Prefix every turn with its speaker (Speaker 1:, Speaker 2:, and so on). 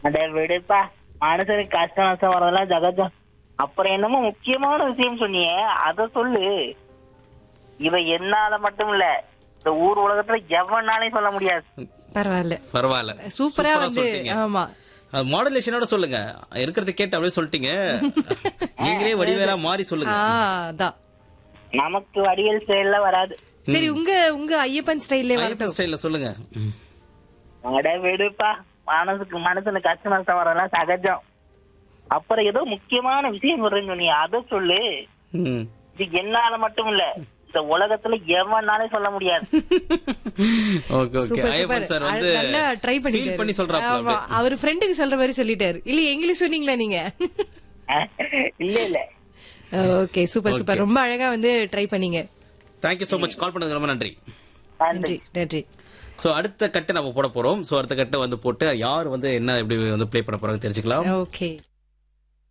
Speaker 1: அட விடுப்பா மனுஷனுக்கு கஷ்டம் நஷ்டம் வரதெல்லாம் ஜகஜம் அப்புறம் என்னமோ முக்கியமான விஷயம் சொன்னியே அத சொல்லு இவ என்னால மட்டும் இல்ல இந்த ஊர் உலகத்துல எவனாலையும் சொல்ல முடியாது
Speaker 2: பரவாயில்ல
Speaker 3: பரவாயில்ல
Speaker 2: சூப்பரா வந்து
Speaker 3: சொல்லிட்டீங்க.
Speaker 2: ஆமா
Speaker 3: அது மாடுலேஷனோட சொல்லுங்க இருக்கிறத கேட்டு அப்படியே சொல்லிட்டீங்க நீங்களே வடிவேலா மாறி சொல்லுங்க
Speaker 2: ஆ, அதான்
Speaker 1: நமக்கு வடிவேல் ஸ்டைல்ல வராது
Speaker 2: சரி உங்க உங்க ஐயப்பன் ஸ்டைல்ல வரட்டும்
Speaker 3: ஸ்டைல்ல சொல்லுங்க ம்.
Speaker 1: அட விடுப்பா மனசுக்கு மனுஷனுக்கு கஷ்டம் நஷ்டம் வரதெல்லாம் சகஜம் அப்புறம் ஏதோ முக்கியமான விஷயம் சொல்றேன்னு சொன்னியே அத சொல்லு
Speaker 3: ம்.
Speaker 1: இது என்னால மட்டும் இல்ல இந்த உலகத்துல எவனாலையும் சொல்ல முடியாது
Speaker 3: okay okay
Speaker 2: super
Speaker 3: Ayyappan
Speaker 2: super
Speaker 3: sir வந்து
Speaker 2: நல்லா ட்ரை
Speaker 3: feel
Speaker 2: பண்ணிட்டாரு
Speaker 3: பண்ணி சொல்றாப்ல
Speaker 2: ஆமா
Speaker 3: அப்படியே.
Speaker 2: அவர் ஃப்ரெண்டுக்கு சொல்ற மாதிரி சொல்லிட்டாரு இல்ல எங்களுக்கு சொன்னீங்களா நீங்க
Speaker 1: இல்ல இல்ல
Speaker 2: ஓகே சூப்பர் சூப்பர் ரொம்ப அழகா வந்து ட்ரை பண்ணீங்க
Speaker 3: தேங்க்யூ சோ மச் கால் பண்ணதுக்கு ரொம்ப நன்றி
Speaker 1: நன்றி
Speaker 2: நன்றி நன்றி
Speaker 3: சோ அடுத்த கட்டு நம்ம போட போறோம் சோ அடுத்த கட்டை வந்து போட்டு யார் வந்து என்ன எப்படி வந்து ப்ளே பண்ண போறாங்க தெரிஞ்சுக்கலாம்
Speaker 2: ஓகே